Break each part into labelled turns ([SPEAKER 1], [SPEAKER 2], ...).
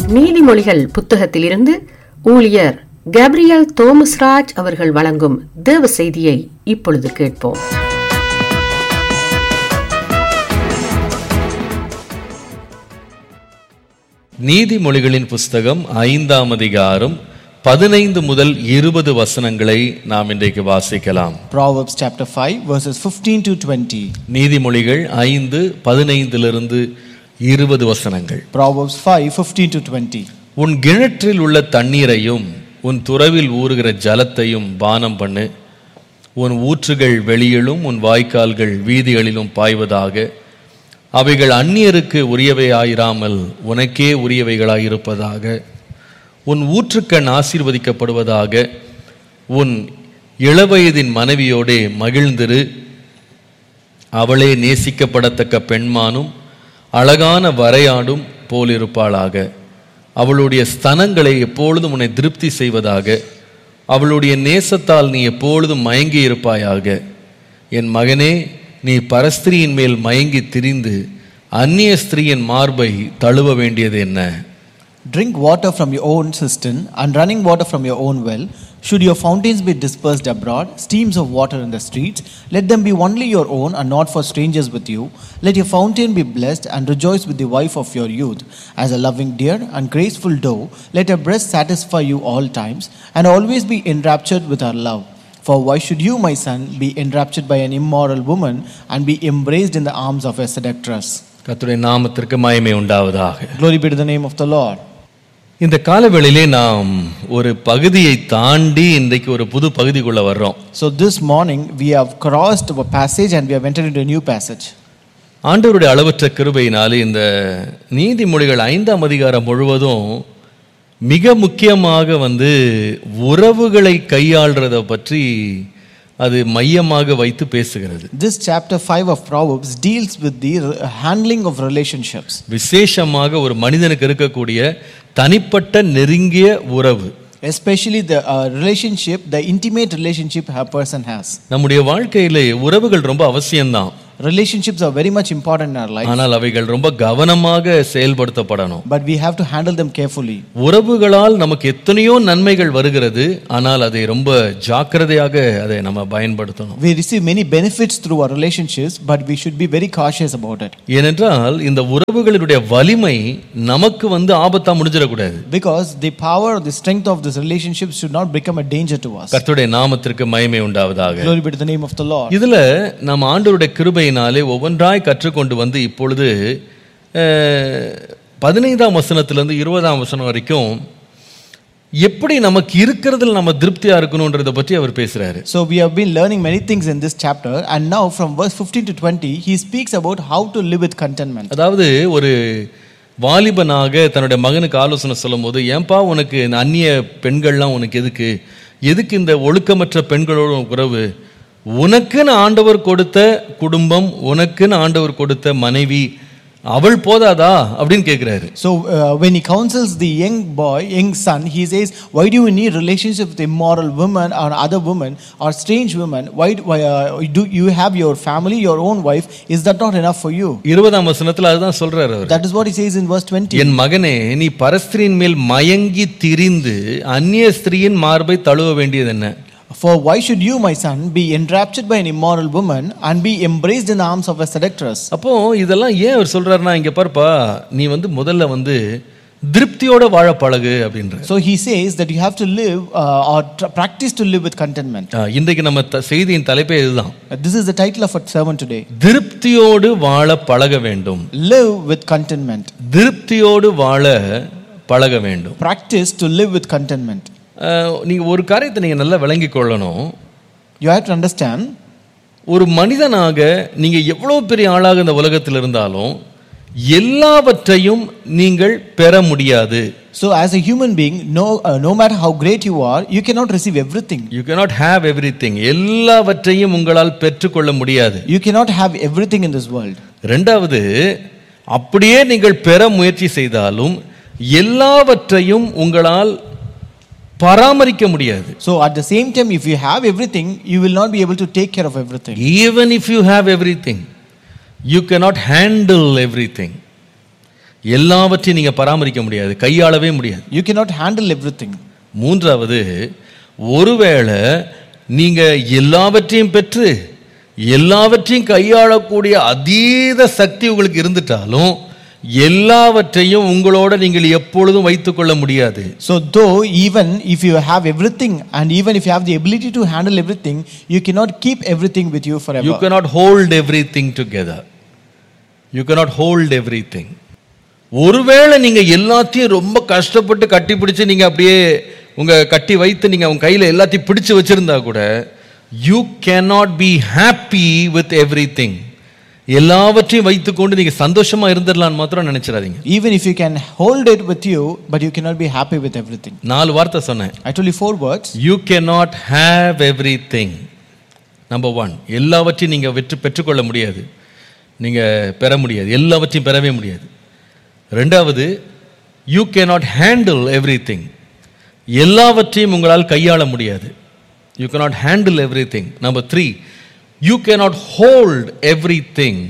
[SPEAKER 1] நீதிமொழிகள் புத்தகத்திலிருந்து ஊழியர் கேப்ரியல் தோமஸ்ராஜ் அவர்கள் வழங்கும் தேவ செய்தியை இப்பொழுது கேட்போம்
[SPEAKER 2] நீதிமொழிகளின் புஸ்தகம் ஐந்தாம் அதிகாரம் பதினைந்து முதல் இருபது வசனங்களை நாம் இன்றைக்கு வாசிக்கலாம்
[SPEAKER 3] Proverbs chapter 5, verses 15 to 20.
[SPEAKER 2] நீதிமொழிகள் ஐந்து பதினைந்திலிருந்து இருபது வசனங்கள்
[SPEAKER 3] Proverbs 5, 15 to 20.
[SPEAKER 2] உன் கிணற்றில் உள்ள தண்ணீரையும் உன் துறவில் ஊறுகிற ஜலத்தையும் பானம் பண்ணு உன் ஊற்றுகள் வெளியிலும் உன் வாய்க்கால்கள் வீதிகளிலும் பாய்வதாக அவைகள் அந்நியருக்கு உரியவையாயிராமல் உனக்கே உரியவைகளாயிருப்பதாக உன் ஊற்றுக்கண் ஆசீர்வதிக்கப்படுவதாக உன் இளவயதின் மனைவியோடே மகிழ்ந்திரு அவளே நேசிக்கப்படத்தக்க பெண்மானும் அழகான வரையாடும் போலிருப்பாளாக அவளுடைய ஸ்தனங்களை எப்பொழுதும் உன்னை திருப்தி செய்வதாக அவளுடைய நேசத்தால் நீ எப்பொழுதும் மயங்கி இருப்பாயாக என் மகனே நீ பரஸ்திரியின் மேல் மயங்கி திரிந்து அந்நிய ஸ்திரீயின் மார்பை தழுவ வேண்டியது என்ன
[SPEAKER 3] Drink water from your own cistern and running water from your own well. Should your fountains be dispersed abroad, streams of water in the streets, let them be only your own and not for strangers with you. Let your fountain be blessed and rejoice with the wife of your youth. As a loving deer and graceful doe, let her breast satisfy you all times, and always be enraptured with her love. For why should you, my son, be enraptured by an immoral woman and be embraced in the arms of a seductress?
[SPEAKER 2] கர்த்தருடைய நாமத்திற்கு மகிமை உண்டாவதாக
[SPEAKER 3] Glory be to the name of the Lord.
[SPEAKER 2] இந்த காலவேளையிலே நாம் ஒரு பகுதியை தாண்டி இன்றைக்கு ஒரு புது பகுதிக்குள்ள வர்றோம்
[SPEAKER 3] So this morning we have crossed a passage and we have entered into a new passage.
[SPEAKER 2] ஆண்டவருடைய அளவற்ற கிருபையினாலே இந்த நீதிமொழிகள் ஐந்தாம் அதிகாரம் முழுவதும் மிக முக்கியமாக வந்து உறவுகளை கையாள்றத பற்றி அது மையமாக வைத்து பேசுகிறது
[SPEAKER 3] This chapter 5 of Proverbs deals with the uh, handling of relationships,
[SPEAKER 2] விசேஷமாக ஒரு மனிதனுக்கு இருக்கக்கூடிய தனிப்பட்ட நெருங்கிய உறவு
[SPEAKER 3] especially the uh, relationship, the intimate relationship a person has.
[SPEAKER 2] நம்முடைய வாழ்க்கையிலே உறவுகள் ரொம்ப அவசியம்தான்
[SPEAKER 3] Relationships are very much important in our life,
[SPEAKER 2] ஆனால் அவைகள் ரொம்ப கவனமாக செயல்படுத்தப்படணும்
[SPEAKER 3] but we have to handle them carefully.
[SPEAKER 2] உறவுகளால் நமக்கு எத்தனையோ நன்மைகள் வருகிறது ஆனால் அதை ரொம்ப ஜாக்கிரதையாக அதை நம்ம பயன்படுத்தணும்
[SPEAKER 3] We receive many benefits through our relationships, but we should be very cautious about it.
[SPEAKER 2] ஏனென்றால் இந்த உறவுகளினுடைய வலிமை நமக்கு வந்து ஆபத்தா முடிஞ்சிடக்கூடாது
[SPEAKER 3] Because the power or the strength of this relationship should not become a danger to us.
[SPEAKER 2] கர்த்தருடைய நாமத்திற்கு மகிமை உண்டாவதாக
[SPEAKER 3] Glory be to the name of the Lord.
[SPEAKER 2] இதுல நம்ம ஆண்டவருடைய கிருபையினாலே ஒவ்வொன்றாய் கற்றுக்கொண்டு வந்து இப்பொழுது அஹ், பதினைந்தாம் வசனத்திலிருந்து இருபதாம் வசனம் வரைக்கும் எப்படி நமக்கு இருக்கிறதுல நம்ம திருப்தியா இருக்கணுன்றதை பற்றி அவர் பேசுறாரு
[SPEAKER 3] So we have been learning many things in this chapter, and now from verse 15 to 20, he speaks about how to live with contentment.
[SPEAKER 2] அதாவது ஒரு வாலிபனாக தன்னுடைய மகனுக்கு ஆலோசனை சொல்லும்போது ஏன்பா உனக்கு இந்த அந்நிய பெண்கள்லாம் உனக்கு எதுக்கு எதுக்கு இந்த ஒழுக்கமற்ற பெண்களோட உறவு உனக்குன்னு ஆண்டவர் கொடுத்த குடும்பம் உனக்குன்னு ஆண்டவர் கொடுத்த மனைவி அவள் போதாதா அப்படின்னு கேட்குறாரு
[SPEAKER 3] So uh, when he counsels the young boy, young son, he says, "Why do you need relationship with immoral women or other women or strange women? Why, do- why uh, do you have your family, your own wife? Is that not enough for you?"
[SPEAKER 2] இருபதாம் வசனத்துல அதுதான் சொல்றாரு அவர்
[SPEAKER 3] That is what he says in verse 20.
[SPEAKER 2] என் மகனே நீ பரஸ்திரியின் மேல் மயங்கி திரிந்து அந்நிய ஸ்திரீயின் மார்பை தழுவ வேண்டியது என்ன
[SPEAKER 3] For why should you, my son, be enraptured by an immoral woman and be embraced in the arms of a seductress?
[SPEAKER 2] அப்போ இதெல்லாம் ஏன் அவர் சொல்றாருன்னா இங்க பாருப்பா நீ வந்து முதல்ல வந்து திருப்தியோட வாழ பழகு அப்படின்ற
[SPEAKER 3] So he says that you have to live uh, or tr- practice to live with contentment.
[SPEAKER 2] ஆ, இன்றைக்கு நம்ம த- செய்தியின் தலைப்பே இதுதான்
[SPEAKER 3] Uh, This is the title of our sermon today.
[SPEAKER 2] திருப்தியோடு வாழ பழக வேண்டும்
[SPEAKER 3] Live with contentment.
[SPEAKER 2] திருப்தியோடு வாழ பழக வேண்டும்
[SPEAKER 3] Practice to live with contentment.
[SPEAKER 2] ஆ, நீங்க ஒரு காரியத்தை நீங்க நல்லா விளங்கிக் கொள்ளணும்
[SPEAKER 3] You have to understand
[SPEAKER 2] ஒரு மனிதனாக நீங்க எவ்வளவு பெரிய ஆளாக இந்த உலகத்தில் இருந்தாலும் எல்லாவற்றையும் நீங்கள் பெற முடியாது
[SPEAKER 3] So, as a human being, no, uh, no matter how great you are, you cannot receive everything.
[SPEAKER 2] You cannot have everything எல்லாவற்றையும் உங்களால் பெற்றுக்கொள்ள முடியாது
[SPEAKER 3] You cannot have everything in this world.
[SPEAKER 2] ரெண்டாவது அப்படியே நீங்கள் பெற முயற்சி செய்தாலும் எல்லாவற்றையும் உங்களால் பராமரிக்க முடியாது
[SPEAKER 3] So, at the same time, if you have everything, you will not be able to take care of everything.
[SPEAKER 2] Even if you have everything you cannot handle everything எல்லாவற்றையும் நீங்க பராமரிக்க முடியாது கையாளவே முடியாது
[SPEAKER 3] You cannot handle everything.
[SPEAKER 2] மூன்றாவது ஒருவேளை நீங்க எல்லாவற்றையும் பெற்று எல்லாவற்றையும் கையாளக்கூடிய அதீத சக்தி உங்களுக்கு இருந்துட்டாலும் எல்லாவற்றையும் உங்களோட நீங்கள் எப்பொழுதும் வைத்துக்கொள்ள முடியாது
[SPEAKER 3] So, though even if you have everything and even if you have the ability to handle everything, you cannot keep everything with you forever.
[SPEAKER 2] You cannot hold everything together you cannot hold everything ஒருவேளை நீங்க எல்லாத்தையும் ரொம்ப கஷ்டப்பட்டு கட்டி பிடிச்சு நீங்க அப்படியே உங்க கட்டி வைத்து நீங்க உங்க கையில எல்லாத்தையும் பிடிச்சு வச்சிருந்தா கூட you cannot be happy with everything எல்லாவற்றையும் வைத்துக்கொண்டு நீங்க சந்தோஷமா இருந்துடலாம்னு மாத்திரம் நினைச்சிடாதீங்க
[SPEAKER 3] Even if you can hold it with you, but you cannot be happy with everything.
[SPEAKER 2] நாலு வார்த்தை சொன்னேன்
[SPEAKER 3] I told you four words.
[SPEAKER 2] You cannot have everything number one எல்லாவற்றையும் நீங்கள் வெற்றி பெற்றுக்கொள்ள முடியாது நீங்கள் பெற முடியாது எல்லாவற்றையும் பெறவே முடியாது ரெண்டாவது யூ cannot ஹேண்டில் எவ்ரிதிங் எல்லாவற்றையும் உங்களால் கையாள முடியாது you cannot handle everything number three you cannot hold everything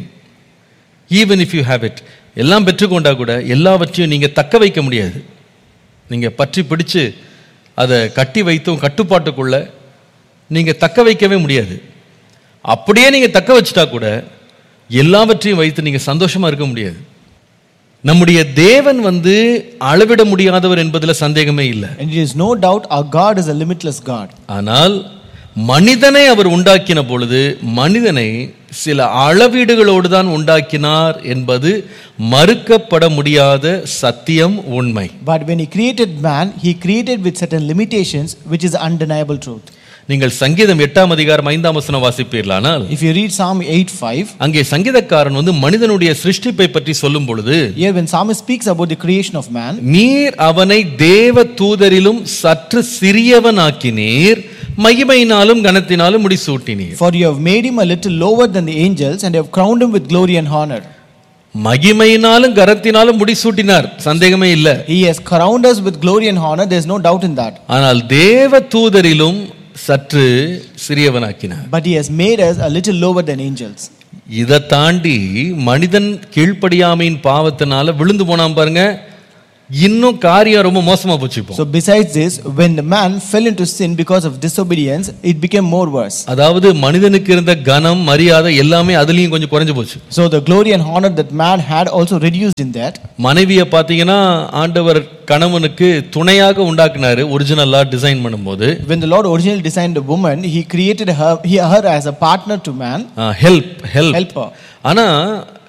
[SPEAKER 2] even if you have it எல்லாம் பெற்றுக்கொண்டா கூட எல்லாவற்றையும் நீங்கள் தக்க வைக்க முடியாது நீங்கள் பற்றி பிடிச்சு அதை கட்டி வைத்தும் கட்டுப்பாட்டுக்குள்ள நீங்கள் தக்க வைக்கவே முடியாது அப்படியே நீங்கள் தக்க வச்சிட்டா கூட எல்லாவற்றையும் வைத்து நீங்கள் சந்தோஷமா இருக்க முடியாது நம்முடைய தேவன் வந்து அளவிட முடியாதவர் என்பதில் சந்தேகமே இல்லை
[SPEAKER 3] And it is no doubt our God is a limitless God.
[SPEAKER 2] ஆனால் மனிதனை அவர் உண்டாக்கின பொழுது மனிதனை சில அளவீடுகளோடு தான் உண்டாக்கினார் என்பது மறுக்கப்பட முடியாத சத்தியம் உண்மை
[SPEAKER 3] But when He created man, He created with certain limitations, which is undeniable truth.
[SPEAKER 2] நீங்கள் சங்கீதம் எட்டாம் அதிகாரம் ஐந்தாம் வசனம் வாசிப்பீர்களானால்
[SPEAKER 3] If you read Psalm 8 5,
[SPEAKER 2] அங்கே சங்கீதக்காரன் வந்து மனிதனுடைய சிருஷ்டிப்பை பற்றி சொல்லும் பொழுது
[SPEAKER 3] here when Psalmist speaks about the creation of man,
[SPEAKER 2] நீர் அவனை தேவ தூதரிலும் சற்று சிறியவனாக்கினீர் மகிமையினாலும் கனத்தினாலும் முடிசூட்டினீர்
[SPEAKER 3] for you have made him a little lower than the angels and have crowned him with glory and honor.
[SPEAKER 2] மகிமையினாலும் கரத்தினாலும் முடிசூட்டினார் சந்தேகமே இல்லை
[SPEAKER 3] He has crowned us with glory and honor, there is no doubt in that.
[SPEAKER 2] ஆனால் தேவ தூதரிலும் சற்று சிறியவனாக்கினார்
[SPEAKER 3] But He has made us a little lower than angels.
[SPEAKER 2] இதை தாண்டி மனிதன் கீழ்ப்படியாமையின் பாவத்தினால விழுந்து போனான் பாருங்க இன்னும் காரியம் ரொம்ப மோசமா போச்சு இப்போ
[SPEAKER 3] So, besides this, when the man fell into sin because of disobedience, it became more worse.
[SPEAKER 2] அதாவது மனிதனுக்கு இருந்த கனம் மரியாதை எல்லாமே அதுலயும் கொஞ்சம் குறைஞ்சு போச்சு
[SPEAKER 3] So, the glory and honor that man had also reduced in that.
[SPEAKER 2] மனைவியை பார்த்தீங்கன்னா ஆண்டவர் கணவனுக்கு துணையாக உண்டாக்குனாரு ஒரிஜினலா டிசைன் பண்ணும்போது
[SPEAKER 3] When the Lord originally designed a woman, He created her, he, her as a partner to man,
[SPEAKER 2] help help
[SPEAKER 3] helper.
[SPEAKER 2] ஆனா